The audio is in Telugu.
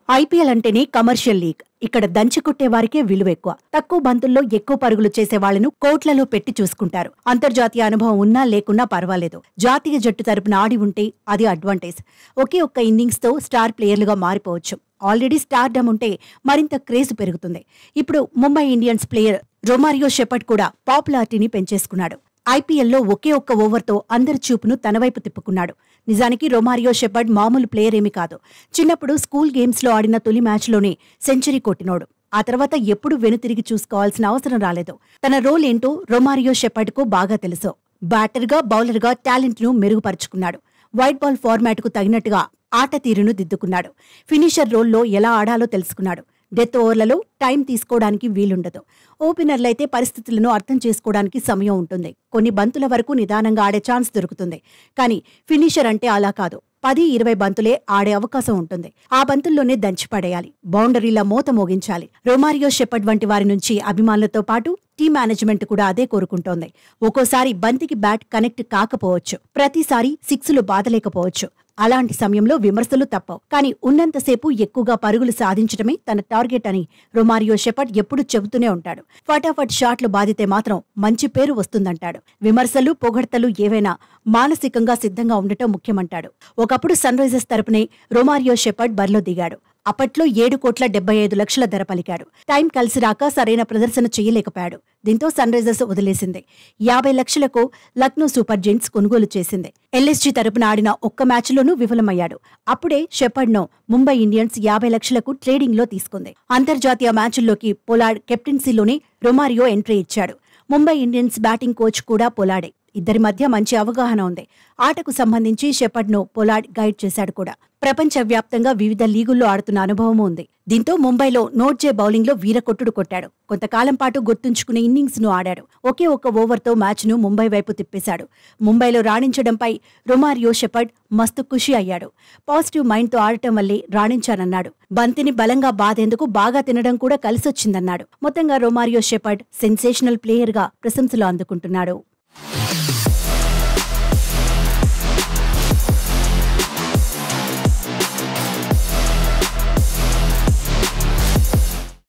ఐపీఎల్ అంటేనే కమర్షియల్ లీగ్ ఇక్కడ దంచి కొట్టే వారికే విలువ ఎక్కువ తక్కువ బంతుల్లో ఎక్కువ పరుగులు చేసే వాళ్లను కోట్లలో పెట్టి చూసుకుంటారు అంతర్జాతీయ అనుభవం ఉన్నా లేకున్నా పర్వాలేదు జాతీయ జట్టు తరపున ఆడి ఉంటే అది అడ్వాంటేజ్ ఒకే ఒక్క ఇన్నింగ్స్ తో స్టార్ ప్లేయర్లుగా మారిపోవచ్చు ఆల్రెడీ స్టార్ డమ్ ఉంటే మరింత క్రేజ్ పెరుగుతుంది ఇప్పుడు Mumbai Indians player Romario Shepherd కూడా పాపులారిటీని పెంచేసుకున్నాడు ఐపీఎల్లో ఒకే ఒక్క ఓవర్తో అందరి చూపును తన వైపు తిప్పుకున్నాడు నిజానికి రొమారియో షెపర్డ్ మామూలు ప్లేయర్ ఏమీ కాదు చిన్నప్పుడు స్కూల్ గేమ్స్లో ఆడిన తొలి మ్యాచ్లోనే సెంచరీ కొట్టినోడు ఆ తర్వాత ఎప్పుడు వెనుతిరిగి చూసుకోవాల్సిన అవసరం రాలేదు తన రోల్ ఏంటో రొమారియో షెపర్డ్కు బాగా తెలుసు బ్యాటర్గా బౌలర్గా టాలెంట్ను మెరుగుపరుచుకున్నాడు వైట్ బాల్ ఫార్మాట్కు తగినట్టుగా ఆట తీరును దిద్దుకున్నాడు ఫినిషర్ రోల్లో ఎలా ఆడాలో తెలుసుకున్నాడు డెత్ ఓవర్లలో టైం తీసుకోవడానికి వీలుండదు ఓపెనర్లైతే పరిస్థితులను అర్థం చేసుకోవడానికి సమయం ఉంటుంది కొన్ని బంతుల వరకు నిదానంగా ఆడే ఛాన్స్ దొరుకుతుంది కానీ ఫినిషర్ అంటే అలా కాదు పది ఇరవై బంతులే ఆడే అవకాశం ఉంటుంది ఆ బంతుల్లోనే దంచిపడేయాలి బౌండరీల మూత మోగించాలి రొమారియో షెపర్డ్ వంటి వారి నుంచి అభిమానులతో పాటు టీం మేనేజ్మెంట్ కూడా అదే కోరుకుంటోంది ఒక్కోసారి బంతికి బ్యాట్ కనెక్ట్ కాకపోవచ్చు ప్రతిసారి సిక్స్లు బాధలేకపోవచ్చు అలాంటి సమయంలో విమర్శలు తప్పవు కానీ ఉన్నంతసేపు ఎక్కువగా పరుగులు సాధించడమే తన టార్గెట్ అని రొమారియో షెపర్డ్ ఎప్పుడూ చెబుతూనే ఉంటాడు ఫటాఫట్ షాట్లు బాధితే మాత్రం మంచి పేరు వస్తుందంటాడు విమర్శలు పొగడ్తలు ఏవైనా మానసికంగా సిద్ధంగా ఉండటం ముఖ్యమంటాడు ఒకప్పుడు సన్ రైజర్స్ తరపునే రొమారియో షెపర్డ్ బరిలో దిగాడు అప్పట్లో ఏడు కోట్ల డెబ్బై ఐదు లక్షల ధర పలికాడు టైం కలిసి రాక సరైన ప్రదర్శన చేయలేకపోయాడు దీంతో సన్ రైజర్స్ వదిలేసింది యాభై లక్షలకు లక్నో సూపర్ జెంట్స్ కొనుగోలు చేసింది ఎల్ఎస్జీ తరపున ఆడిన ఒక్క మ్యాచ్లోనూ విఫలమయ్యాడు అప్పుడే షెపర్డ్ను ముంబై ఇండియన్స్ యాభై లక్షలకు ట్రేడింగ్లో తీసుకుంది అంతర్జాతీయ మ్యాచుల్లోకి పొలాడ్ కెప్టెన్సీలోనే రొమారియో ఎంట్రీ ఇచ్చాడు ముంబై ఇండియన్స్ బ్యాటింగ్ కోచ్ కూడా పొలాడే ఇద్దరి మధ్య మంచి అవగాహన ఉంది ఆటకు సంబంధించి షెపర్డ్ను పొలాడ్ గైడ్ చేశాడు కూడా ప్రపంచవ్యాప్తంగా వివిధ లీగుల్లో ఆడుతున్న అనుభవమూ ఉంది దీంతో ముంబైలో నోట్జే బౌలింగ్లో వీరకొట్టుడు కొట్టాడు కొంతకాలం పాటు గుర్తుంచుకునే ఇన్నింగ్స్ ను ఆడాడు ఒకే ఒక్క ఓవర్తో మ్యాచ్ను ముంబై వైపు తిప్పేశాడు ముంబైలో రాణించడంపై రొమారియో షెపర్డ్ మస్తు ఖుషి అయ్యాడు పాజిటివ్ మైండ్తో ఆడటం వల్లే రాణించానన్నాడు బంతిని బలంగా బాధేందుకు బాగా తినడం కూడా కలిసొచ్చిందన్నాడు మొత్తంగా రొమారియో షెపర్డ్ సెన్సేషనల్ ప్లేయర్గా ప్రశంసలు అందుకుంటున్నాడు